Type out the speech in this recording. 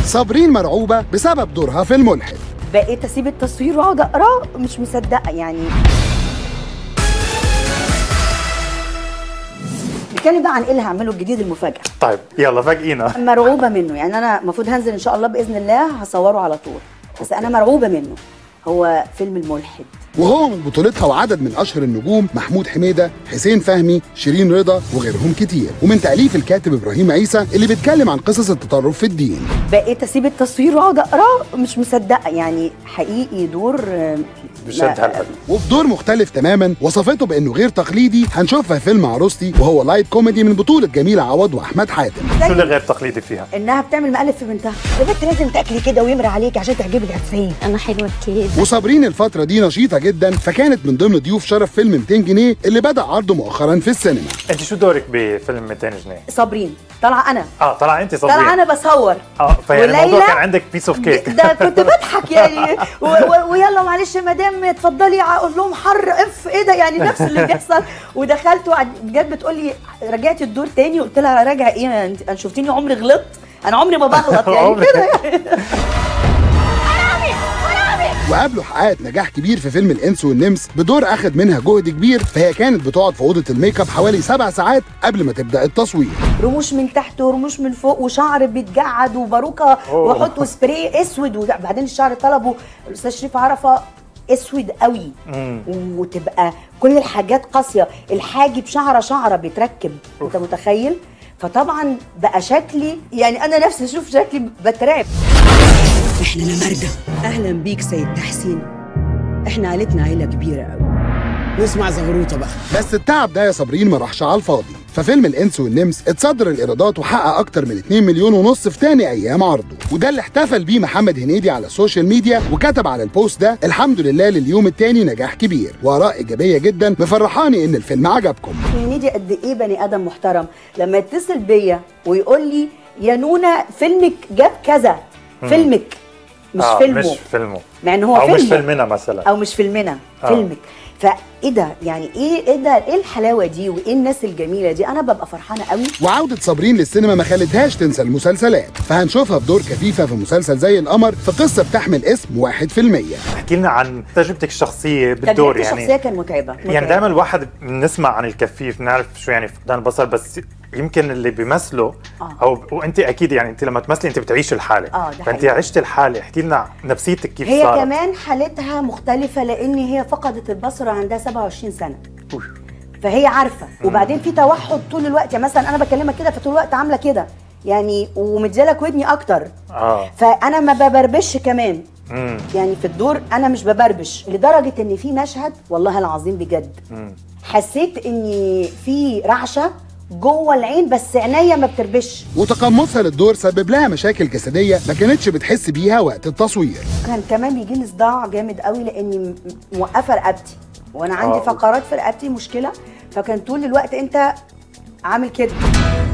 صابرين مرعوبه بسبب دورها في الملحد بقيت اسيب التصوير واقعد اقراه مش مصدقه يعني نتكلم بقى عن ايه اللي هعمله الجديد المفاجاه طيب يلا فاجئينا مرعوبه منه يعني انا المفروض هنزل ان شاء الله باذن الله هصوره على طول بس انا مرعوبه منه هو فيلم الملحد وهو من بطولتها وعدد من اشهر النجوم محمود حميده حسين فهمي شيرين رضا وغيرهم كتير ومن تاليف الكاتب ابراهيم عيسى اللي بيتكلم عن قصص التطرف في الدين بقيت اسيب التصوير واقعد اقراه مش مصدقه يعني حقيقي دور آه، بشد لا، هالقد وفي دور مختلف تماما وصفته بانه غير تقليدي هنشوفها في فيلم عروستي وهو لايت كوميدي من بطوله جميله عوض واحمد حاتم شو اللي غير تقليدي فيها؟ انها بتعمل مقلب في بنتها يا بنت لازم تاكلي كده ويمري عليكي عشان تعجبي العرسين انا حلوه كده وصابرين الفترة دي نشيطة جدا فكانت من ضمن ضيوف شرف فيلم 200 جنيه اللي بدأ عرضه مؤخرا في السينما انت شو دورك بفيلم 200 جنيه؟ صابرين طالعه انا اه طلع انت صبرين طالعه انا بصور اه فيعني الموضوع وليلى- كان عندك بيس اوف كيك ده كنت بضحك يعني و- و- ويلا معلش يا مدام اتفضلي اقول لهم حر اف ايه ده يعني نفس اللي بيحصل ودخلت وقعد- جت بتقول لي رجعتي الدور تاني قلت لها راجع ايه انت أنا شفتيني عمري غلطت انا عمري ما بغلط يعني عمري. كده يعني وقابله حققت نجاح كبير في فيلم الانس والنمس بدور اخد منها جهد كبير فهي كانت بتقعد في اوضه الميك اب حوالي سبع ساعات قبل ما تبدا التصوير رموش من تحت ورموش من فوق وشعر بيتجعد وباروكه أوه. واحط سبراي اسود وبعدين الشعر طلبه الاستاذ شريف عرفه اسود قوي مم. وتبقى كل الحاجات قاسيه الحاجب شعره شعره بيتركب انت متخيل فطبعا بقى شكلي يعني انا نفسي اشوف شكلي بترعب احنا نمردة اهلا بيك سيد تحسين احنا عيلتنا عيله كبيره قوي نسمع زغروطه بقى بس التعب ده يا صابرين ما راحش على الفاضي ففيلم الانس والنمس اتصدر الايرادات وحقق اكتر من 2 مليون ونص في تاني ايام عرضه وده اللي احتفل بيه محمد هنيدي على السوشيال ميديا وكتب على البوست ده الحمد لله لليوم التاني نجاح كبير واراء ايجابيه جدا مفرحاني ان الفيلم عجبكم هنيدي قد ايه بني ادم محترم لما يتصل بيا ويقول لي يا نونا فيلمك جاب كذا فيلمك مش آه فيلمه مش فيلمه مع ان هو او مش فيلمه. فيلمنا مثلا او مش فيلمنا آه. فيلمك فايه ده يعني ايه ايه ده ايه الحلاوه دي وايه الناس الجميله دي انا ببقى فرحانه قوي وعودة صابرين للسينما ما خلتهاش تنسى المسلسلات فهنشوفها بدور كفيفة في مسلسل زي القمر في قصة بتحمل اسم 1% احكي لنا عن تجربتك الشخصيه بالدور تجربتي يعني الشخصيه كان متعبه يعني متعبة. دائما الواحد بنسمع عن الكفيف بنعرف شو يعني فقدان البصر بس يمكن اللي بيمثله آه. او وانت اكيد يعني انت لما تمثلي انت بتعيش الحاله آه، ده فانت حقيقي. عشت الحاله احكي لنا نفسيتك كيف هي صارت كمان حالتها مختلفه لان هي فقدت البصر وعندها 27 سنه فهي عارفه وبعدين في توحد طول الوقت يعني مثلا انا بكلمك كده فطول الوقت عامله كده يعني ومديلك ودني اكتر اه فانا ما ببربش كمان امم يعني في الدور انا مش ببربش لدرجه ان في مشهد والله العظيم بجد حسيت ان في رعشه جوه العين بس عينيا ما بتربش وتقمصها للدور سبب لها مشاكل جسدية ما كانتش بتحس بيها وقت التصوير كان كمان بيجي لي صداع جامد قوي لاني م- موقفه رقبتي وانا عندي آه. فقرات في رقبتي مشكله فكان طول الوقت انت عامل كده